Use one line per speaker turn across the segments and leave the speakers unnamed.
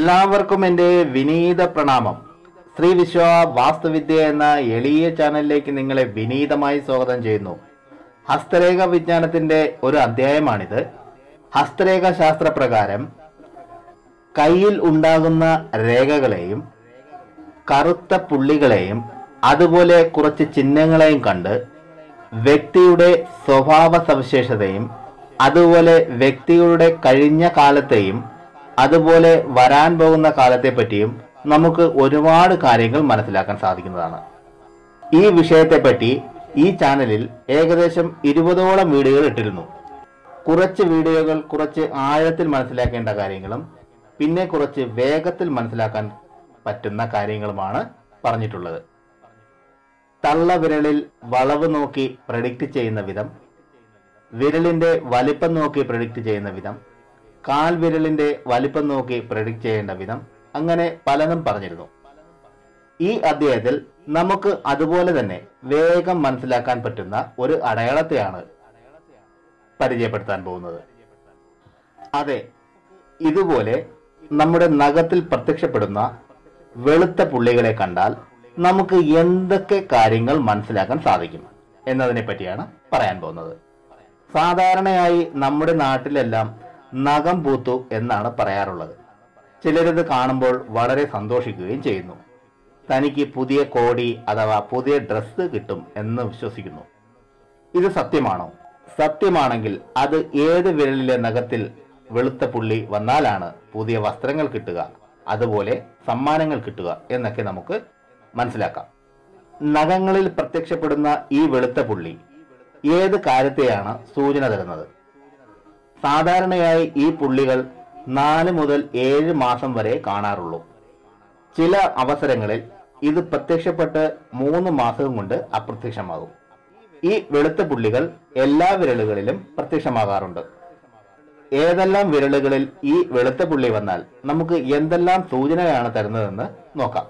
എല്ലാവർക്കും എൻ്റെ വിനീത പ്രണാമം ശ്രീ വിശ്വ വാസ്തുവിദ്യ എന്ന എളിയ ചാനലിലേക്ക് നിങ്ങളെ വിനീതമായി സ്വാഗതം ചെയ്യുന്നു ഹസ്തരേഖ വിജ്ഞാനത്തിന്റെ ഒരു അധ്യായമാണിത് ഹസ്തരേഖ ശാസ്ത്രപ്രകാരം കയ്യിൽ ഉണ്ടാകുന്ന രേഖകളെയും കറുത്ത പുള്ളികളെയും അതുപോലെ കുറച്ച് ചിഹ്നങ്ങളെയും കണ്ട് വ്യക്തിയുടെ സ്വഭാവ സവിശേഷതയും അതുപോലെ വ്യക്തിയുടെ കഴിഞ്ഞ കാലത്തെയും അതുപോലെ വരാൻ പോകുന്ന കാലത്തെ പറ്റിയും നമുക്ക് ഒരുപാട് കാര്യങ്ങൾ മനസ്സിലാക്കാൻ സാധിക്കുന്നതാണ് ഈ വിഷയത്തെപ്പറ്റി ഈ ചാനലിൽ ഏകദേശം ഇരുപതോളം വീഡിയോകൾ ഇട്ടിരുന്നു കുറച്ച് വീഡിയോകൾ കുറച്ച് ആഴത്തിൽ മനസ്സിലാക്കേണ്ട കാര്യങ്ങളും പിന്നെ കുറച്ച് വേഗത്തിൽ മനസ്സിലാക്കാൻ പറ്റുന്ന കാര്യങ്ങളുമാണ് പറഞ്ഞിട്ടുള്ളത് തള്ള വിരലിൽ വളവ് നോക്കി പ്രഡിക്റ്റ് ചെയ്യുന്ന വിധം വിരലിന്റെ വലിപ്പം നോക്കി പ്രഡിക്റ്റ് ചെയ്യുന്ന വിധം കാൽ വിരലിന്റെ വലിപ്പം നോക്കി പ്രഡിക്റ്റ് ചെയ്യേണ്ട വിധം അങ്ങനെ പലതും പറഞ്ഞിരുന്നു ഈ അധ്യായത്തിൽ നമുക്ക് അതുപോലെ തന്നെ വേഗം മനസ്സിലാക്കാൻ പറ്റുന്ന ഒരു അടയാളത്തെയാണ് പരിചയപ്പെടുത്താൻ പോകുന്നത് അതെ ഇതുപോലെ നമ്മുടെ നഖത്തിൽ പ്രത്യക്ഷപ്പെടുന്ന വെളുത്ത പുള്ളികളെ കണ്ടാൽ നമുക്ക് എന്തൊക്കെ കാര്യങ്ങൾ മനസ്സിലാക്കാൻ സാധിക്കും എന്നതിനെ പറ്റിയാണ് പറയാൻ പോകുന്നത് സാധാരണയായി നമ്മുടെ നാട്ടിലെല്ലാം നഖം പൂത്തു എന്നാണ് പറയാറുള്ളത് ചിലരിത് കാണുമ്പോൾ വളരെ സന്തോഷിക്കുകയും ചെയ്യുന്നു തനിക്ക് പുതിയ കോടി അഥവാ പുതിയ ഡ്രസ്സ് കിട്ടും എന്ന് വിശ്വസിക്കുന്നു ഇത് സത്യമാണോ സത്യമാണെങ്കിൽ അത് ഏത് വിരലിലെ നഖത്തിൽ വെളുത്ത പുള്ളി വന്നാലാണ് പുതിയ വസ്ത്രങ്ങൾ കിട്ടുക അതുപോലെ സമ്മാനങ്ങൾ കിട്ടുക എന്നൊക്കെ നമുക്ക് മനസ്സിലാക്കാം നഖങ്ങളിൽ പ്രത്യക്ഷപ്പെടുന്ന ഈ വെളുത്ത പുള്ളി ഏത് കാര്യത്തെയാണ് സൂചന തരുന്നത് സാധാരണയായി ഈ പുള്ളികൾ നാല് മുതൽ ഏഴ് മാസം വരെ കാണാറുള്ളൂ ചില അവസരങ്ങളിൽ ഇത് പ്രത്യക്ഷപ്പെട്ട് മൂന്ന് മാസം കൊണ്ട് അപ്രത്യക്ഷമാകും ഈ വെളുത്ത പുള്ളികൾ എല്ലാ വിരലുകളിലും പ്രത്യക്ഷമാകാറുണ്ട് ഏതെല്ലാം വിരലുകളിൽ ഈ വെളുത്ത പുള്ളി വന്നാൽ നമുക്ക് എന്തെല്ലാം സൂചനയാണ് തരുന്നതെന്ന് നോക്കാം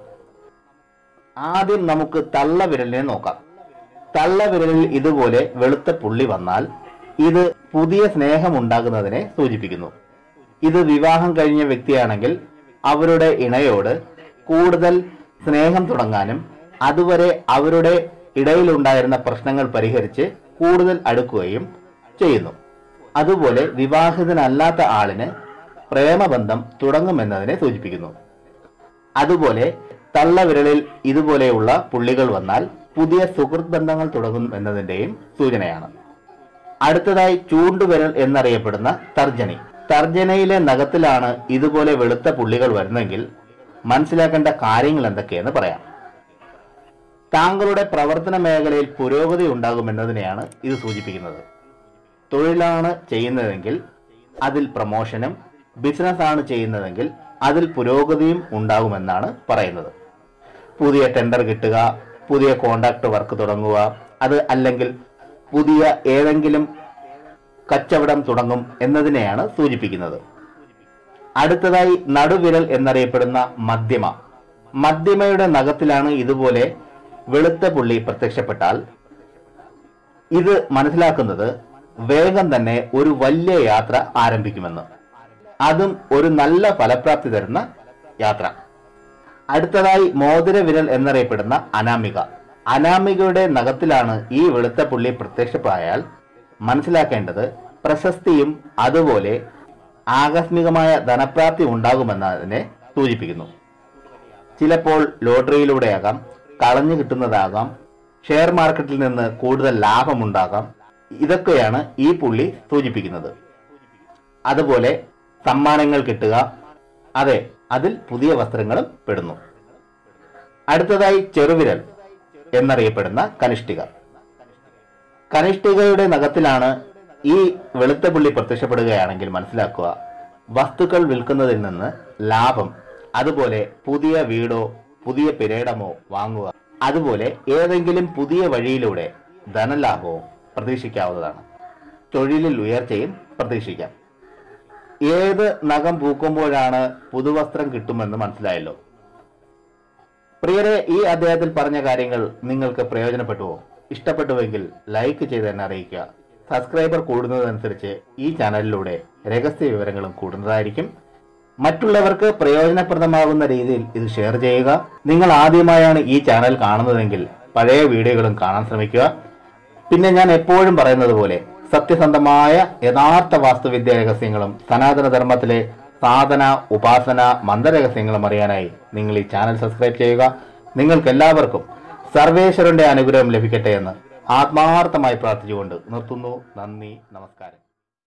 ആദ്യം നമുക്ക് തള്ള വിരലിനെ നോക്കാം തള്ള വിരലിൽ ഇതുപോലെ വെളുത്ത പുള്ളി വന്നാൽ ഇത് പുതിയ സ്നേഹം ഉണ്ടാകുന്നതിനെ സൂചിപ്പിക്കുന്നു ഇത് വിവാഹം കഴിഞ്ഞ വ്യക്തിയാണെങ്കിൽ അവരുടെ ഇണയോട് കൂടുതൽ സ്നേഹം തുടങ്ങാനും അതുവരെ അവരുടെ ഇടയിലുണ്ടായിരുന്ന പ്രശ്നങ്ങൾ പരിഹരിച്ച് കൂടുതൽ അടുക്കുകയും ചെയ്യുന്നു അതുപോലെ വിവാഹിതനല്ലാത്ത ആളിന് പ്രേമബന്ധം തുടങ്ങുമെന്നതിനെ സൂചിപ്പിക്കുന്നു അതുപോലെ തള്ളവിരലിൽ ഇതുപോലെയുള്ള പുള്ളികൾ വന്നാൽ പുതിയ സുഹൃത്ത് ബന്ധങ്ങൾ തുടങ്ങും എന്നതിന്റെയും സൂചനയാണ് അടുത്തതായി ചൂണ്ടുവിരൽ എന്നറിയപ്പെടുന്ന തർജനി തർജനയിലെ നഖത്തിലാണ് ഇതുപോലെ വെളുത്ത പുള്ളികൾ വരുന്നെങ്കിൽ മനസ്സിലാക്കേണ്ട കാര്യങ്ങൾ എന്തൊക്കെയെന്ന് പറയാം താങ്കളുടെ പ്രവർത്തന മേഖലയിൽ പുരോഗതി ഉണ്ടാകുമെന്നതിനെയാണ് ഇത് സൂചിപ്പിക്കുന്നത് തൊഴിലാണ് ചെയ്യുന്നതെങ്കിൽ അതിൽ പ്രമോഷനും ബിസിനസ് ആണ് ചെയ്യുന്നതെങ്കിൽ അതിൽ പുരോഗതിയും ഉണ്ടാകുമെന്നാണ് പറയുന്നത് പുതിയ ടെൻഡർ കിട്ടുക പുതിയ കോണ്ടാക്ട് വർക്ക് തുടങ്ങുക അത് അല്ലെങ്കിൽ പുതിയ ഏതെങ്കിലും കച്ചവടം തുടങ്ങും എന്നതിനെയാണ് സൂചിപ്പിക്കുന്നത് അടുത്തതായി നടുവിരൽ എന്നറിയപ്പെടുന്ന മധ്യമ മധ്യമയുടെ നഖത്തിലാണ് ഇതുപോലെ വെളുത്ത പുള്ളി പ്രത്യക്ഷപ്പെട്ടാൽ ഇത് മനസ്സിലാക്കുന്നത് വേഗം തന്നെ ഒരു വലിയ യാത്ര ആരംഭിക്കുമെന്ന് അതും ഒരു നല്ല ഫലപ്രാപ്തി തരുന്ന യാത്ര അടുത്തതായി മോതിര വിരൽ എന്നറിയപ്പെടുന്ന അനാമിക അനാമികയുടെ നഖത്തിലാണ് ഈ വെളുത്ത പുള്ളി പ്രത്യക്ഷപ്പെടായാൽ മനസ്സിലാക്കേണ്ടത് പ്രശസ്തിയും അതുപോലെ ആകസ്മികമായ ധനപ്രാപ്തി ഉണ്ടാകുമെന്നതിനെ സൂചിപ്പിക്കുന്നു ചിലപ്പോൾ ലോട്ടറിയിലൂടെയാകാം കളഞ്ഞു കിട്ടുന്നതാകാം ഷെയർ മാർക്കറ്റിൽ നിന്ന് കൂടുതൽ ലാഭമുണ്ടാകാം ഇതൊക്കെയാണ് ഈ പുള്ളി സൂചിപ്പിക്കുന്നത് അതുപോലെ സമ്മാനങ്ങൾ കിട്ടുക അതെ അതിൽ പുതിയ വസ്ത്രങ്ങളും പെടുന്നു അടുത്തതായി ചെറുവിരൽ എന്നറിയപ്പെടുന്ന കനിഷ്ഠിക കനിഷ്ഠികയുടെ നഖത്തിലാണ് ഈ വെളുത്ത പുള്ളി പ്രത്യക്ഷപ്പെടുകയാണെങ്കിൽ മനസ്സിലാക്കുക വസ്തുക്കൾ വിൽക്കുന്നതിൽ നിന്ന് ലാഭം അതുപോലെ പുതിയ വീടോ പുതിയ പിരേടമോ വാങ്ങുക അതുപോലെ ഏതെങ്കിലും പുതിയ വഴിയിലൂടെ ധനലാഭവും പ്രതീക്ഷിക്കാവുന്നതാണ് തൊഴിലിൽ ഉയർച്ചയും പ്രതീക്ഷിക്കാം ഏത് നഖം പൂക്കുമ്പോഴാണ് പുതുവസ്ത്രം കിട്ടുമെന്ന് മനസ്സിലായല്ലോ പ്രിയരെ ഈ അദ്ദേഹത്തിൽ പറഞ്ഞ കാര്യങ്ങൾ നിങ്ങൾക്ക് പ്രയോജനപ്പെട്ടുവോ ഇഷ്ടപ്പെട്ടുവെങ്കിൽ ലൈക്ക് ചെയ്ത് എന്നെ അറിയിക്കുക സബ്സ്ക്രൈബർ കൂടുന്നതനുസരിച്ച് ഈ ചാനലിലൂടെ രഹസ്യ വിവരങ്ങളും കൂടുന്നതായിരിക്കും മറ്റുള്ളവർക്ക് പ്രയോജനപ്രദമാകുന്ന രീതിയിൽ ഇത് ഷെയർ ചെയ്യുക നിങ്ങൾ ആദ്യമായാണ് ഈ ചാനൽ കാണുന്നതെങ്കിൽ പഴയ വീഡിയോകളും കാണാൻ ശ്രമിക്കുക പിന്നെ ഞാൻ എപ്പോഴും പറയുന്നത് പോലെ സത്യസന്ധമായ യഥാർത്ഥ വാസ്തുവിദ്യ രഹസ്യങ്ങളും സനാതന ധർമ്മത്തിലെ സാധന ഉപാസന മന്ത്രരഹസ്യങ്ങളും അറിയാനായി നിങ്ങൾ ഈ ചാനൽ സബ്സ്ക്രൈബ് ചെയ്യുക നിങ്ങൾക്ക് എല്ലാവർക്കും സർവേശ്വരന്റെ അനുഗ്രഹം ലഭിക്കട്ടെ എന്ന് ആത്മാർത്ഥമായി പ്രാർത്ഥിച്ചുകൊണ്ട് നിർത്തുന്നു നന്ദി നമസ്കാരം